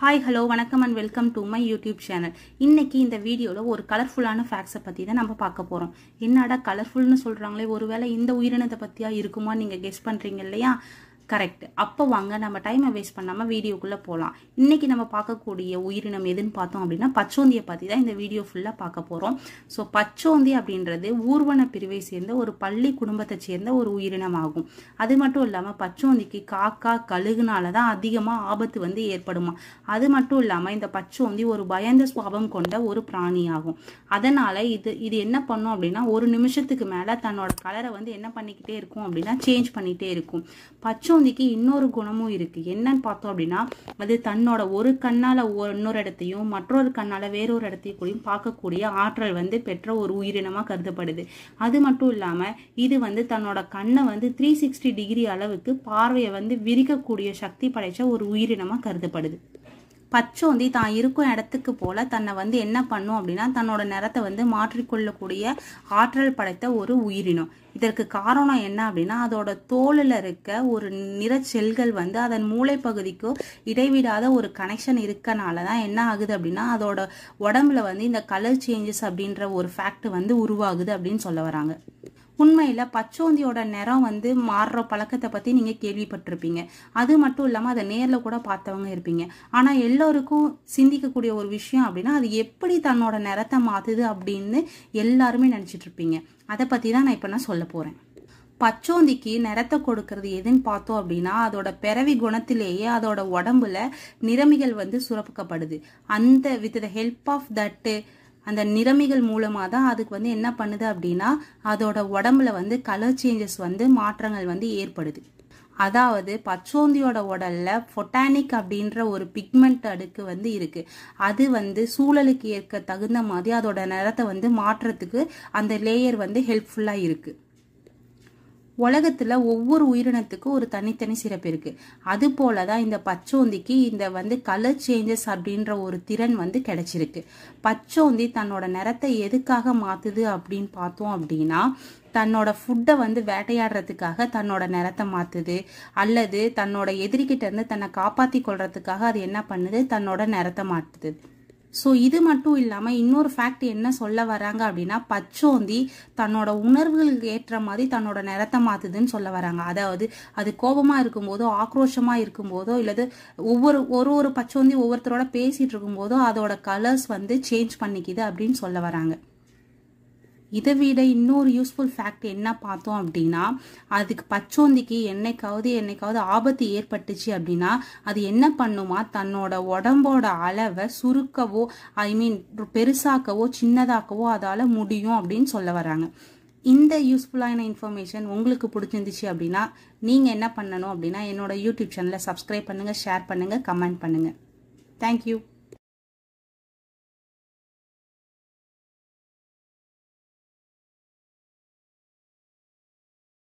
hi hello வணக்கம் and welcome to my YouTube channel இன்னைக்கு இந்த வீடியோவில் ஒரு கலர்ஃபுல்லான ஃபேக்ட்ஸை பற்றி தான் நம்ம பார்க்க போகிறோம் என்னடா கலர்ஃபுல்னு சொல்கிறாங்களே ஒருவேளை இந்த உயிரினத்தை பற்றியா இருக்குமா நீங்கள் கெஸ் பண்ணுறீங்க இல்லையா கரெக்ட் அப்போ வாங்க நம்ம டைமை வேஸ்ட் பண்ணாமல் வீடியோக்குள்ளே போகலாம் இன்னைக்கு நம்ம பார்க்கக்கூடிய உயிரினம் எதுன்னு பார்த்தோம் அப்படின்னா பச்சோந்தியை பற்றி தான் இந்த வீடியோ ஃபுல்லாக பார்க்க போகிறோம் ஸோ பச்சோந்தி அப்படின்றது ஊர்வன பிரிவை சேர்ந்த ஒரு பள்ளி குடும்பத்தை சேர்ந்த ஒரு உயிரினம் ஆகும் அது மட்டும் இல்லாமல் பச்சோந்திக்கு காக்கா கழுகுனால தான் அதிகமாக ஆபத்து வந்து ஏற்படுமா அது மட்டும் இல்லாமல் இந்த பச்சோந்தி ஒரு பயந்த சுவாபம் கொண்ட ஒரு பிராணி ஆகும் அதனால் இது இது என்ன பண்ணும் அப்படின்னா ஒரு நிமிஷத்துக்கு மேலே தன்னோட கலரை வந்து என்ன பண்ணிக்கிட்டே இருக்கும் அப்படின்னா சேஞ்ச் பண்ணிகிட்டே இருக்கும் பச்சோந்திக்கு இன்னொரு குணமும் இருக்குது என்னன்னு பார்த்தோம் அப்படின்னா அது தன்னோட ஒரு கண்ணால் இன்னொரு இடத்தையும் மற்றொரு கண்ணால் வேறொரு இடத்தையும் கூடயும் பார்க்கக்கூடிய ஆற்றல் வந்து பெற்ற ஒரு உயிரினமாக கருதப்படுது அது மட்டும் இல்லாமல் இது வந்து தன்னோட கண்ணை வந்து த்ரீ சிக்ஸ்டி டிகிரி அளவுக்கு பார்வையை வந்து விரிக்கக்கூடிய சக்தி படைத்த ஒரு உயிரினமாக கருதப்படுது பச்சோந்தி தான் இருக்கும் இடத்துக்கு போல தன்னை வந்து என்ன பண்ணும் அப்படின்னா தன்னோட நிறத்தை வந்து மாற்றிக்கொள்ளக்கூடிய ஆற்றல் படைத்த ஒரு உயிரினம் இதற்கு காரணம் என்ன அப்படின்னா அதோட தோலில் இருக்க ஒரு நிற செல்கள் வந்து அதன் மூளை பகுதிக்கு இடைவிடாத ஒரு கனெக்ஷன் இருக்கனால தான் என்ன ஆகுது அப்படின்னா அதோட உடம்புல வந்து இந்த கலர் சேஞ்சஸ் அப்படின்ற ஒரு ஃபேக்ட் வந்து உருவாகுது அப்படின்னு சொல்ல வராங்க உண்மையில் பச்சோந்தியோட நிறம் வந்து மாறுற பழக்கத்தை பற்றி நீங்கள் கேள்விப்பட்டிருப்பீங்க அது மட்டும் இல்லாமல் அதை நேரில் கூட பார்த்தவங்க இருப்பீங்க ஆனால் எல்லோருக்கும் சிந்திக்கக்கூடிய ஒரு விஷயம் அப்படின்னா அது எப்படி தன்னோட நிறத்தை மாற்றுது அப்படின்னு எல்லாருமே நினச்சிட்டு இருப்பீங்க அதை பற்றி தான் நான் இப்போ நான் சொல்ல போகிறேன் பச்சோந்திக்கு நிறத்தை கொடுக்கறது எதுன்னு பார்த்தோம் அப்படின்னா அதோட பிறவி குணத்திலேயே அதோட உடம்புல நிறமிகள் வந்து சுரப்புக்கப்படுது அந்த வித் த ஹெல்ப் ஆஃப் தட்டு அந்த நிறமிகள் மூலமாக தான் அதுக்கு வந்து என்ன பண்ணுது அப்படின்னா அதோட உடம்புல வந்து கலர் சேஞ்சஸ் வந்து மாற்றங்கள் வந்து ஏற்படுது அதாவது பச்சோந்தியோட உடல்ல ஃபொட்டானிக் அப்படின்ற ஒரு பிக்மெண்ட் அடுக்கு வந்து இருக்கு அது வந்து சூழலுக்கு ஏற்க தகுந்த மாதிரி அதோட நிறத்தை வந்து மாற்றத்துக்கு அந்த லேயர் வந்து ஹெல்ப்ஃபுல்லாக இருக்கு உலகத்துல ஒவ்வொரு உயிரினத்துக்கும் ஒரு தனித்தனி சிறப்பு இருக்கு அது போலதான் இந்த பச்சோந்திக்கு இந்த வந்து கலர் சேஞ்சஸ் அப்படின்ற ஒரு திறன் வந்து கிடைச்சிருக்கு பச்சோந்தி தன்னோட நிறத்தை எதுக்காக மாத்துது அப்படின்னு பார்த்தோம் அப்படின்னா தன்னோட ஃபுட்டை வந்து வேட்டையாடுறதுக்காக தன்னோட நிறத்தை மாற்றுது அல்லது தன்னோட எதிரிக்கிட்ட இருந்து தன்னை காப்பாற்றி கொள்றதுக்காக அது என்ன பண்ணுது தன்னோட நிறத்தை மாற்றுது ஸோ இது மட்டும் இல்லாமல் இன்னொரு ஃபேக்ட் என்ன சொல்ல வராங்க அப்படின்னா பச்சோந்தி தன்னோட உணர்வுகளுக்கு ஏற்ற மாதிரி தன்னோட நிறத்தை மாற்றுதுன்னு சொல்ல வராங்க அதாவது அது கோபமாக இருக்கும்போதோ ஆக்ரோஷமாக இருக்கும்போதோ இல்லது ஒவ்வொரு ஒரு ஒரு பச்சோந்தி ஒவ்வொருத்தரோட பேசிகிட்டு இருக்கும்போதோ அதோட கலர்ஸ் வந்து சேஞ்ச் பண்ணிக்குது அப்படின்னு சொல்ல வராங்க இதை விட இன்னொரு யூஸ்ஃபுல் ஃபேக்ட் என்ன பார்த்தோம் அப்படின்னா அதுக்கு பச்சோந்திக்கு என்னைக்காவது என்னைக்காவது ஆபத்து ஏற்பட்டுச்சு அப்படின்னா அது என்ன பண்ணுமா தன்னோட உடம்போட அளவை சுருக்கவோ ஐ மீன் பெருசாக்கவோ சின்னதாக்கவோ அதால் முடியும் அப்படின்னு சொல்ல வராங்க இந்த யூஸ்ஃபுல்லான இன்ஃபர்மேஷன் உங்களுக்கு பிடிச்சிருந்துச்சு அப்படின்னா நீங்கள் என்ன பண்ணணும் அப்படின்னா என்னோட யூடியூப் சேனலை சப்ஸ்கிரைப் பண்ணுங்கள் ஷேர் பண்ணுங்கள் கமெண்ட் பண்ணுங்கள் தேங்க்யூ